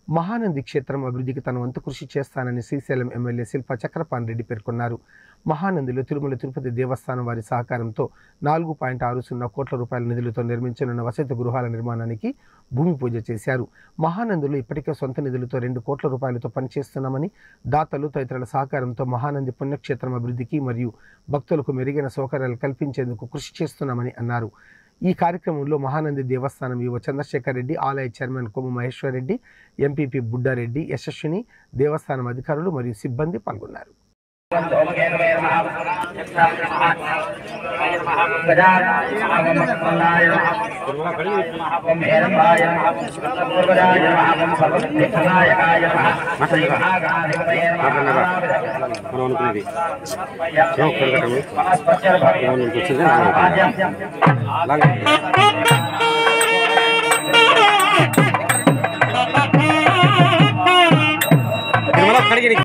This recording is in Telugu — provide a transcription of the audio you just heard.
మహానంది క్షేత్రం అభివృద్ధికి తన వంతు కృషి చేస్తానని శ్రీశైలం ఎమ్మెల్యే శిల్ప చక్రపాణి రెడ్డి పేర్కొన్నారు మహానందిలో తిరుమల తిరుపతి దేవస్థానం వారి సహకారంతో నాలుగు పాయింట్ ఆరు సున్నా కోట్ల రూపాయల నిధులతో నిర్మించనున్న వసతి గృహాల నిర్మాణానికి భూమి పూజ చేశారు మహానందిలో ఇప్పటికే సొంత నిధులతో రెండు కోట్ల రూపాయలతో పనిచేస్తున్నామని దాతలు తదితరుల సహకారంతో మహానంది పుణ్యక్షేత్రం అభివృద్ధికి మరియు భక్తులకు మెరుగైన సౌకర్యాలు కల్పించేందుకు కృషి చేస్తున్నామని అన్నారు ఈ కార్యక్రమంలో మహానంది దేవస్థానం యువ చంద్రశేఖర్ రెడ్డి ఆలయ చైర్మన్ కొమ్ము మహేశ్వర్ రెడ్డి ఎంపీపీ బుడ్డారెడ్డి యశస్విని దేవస్థానం అధికారులు మరియు సిబ్బంది పాల్గొన్నారు మనం అనుకునేది వచ్చింది అలాగే తిరుమల కడిగి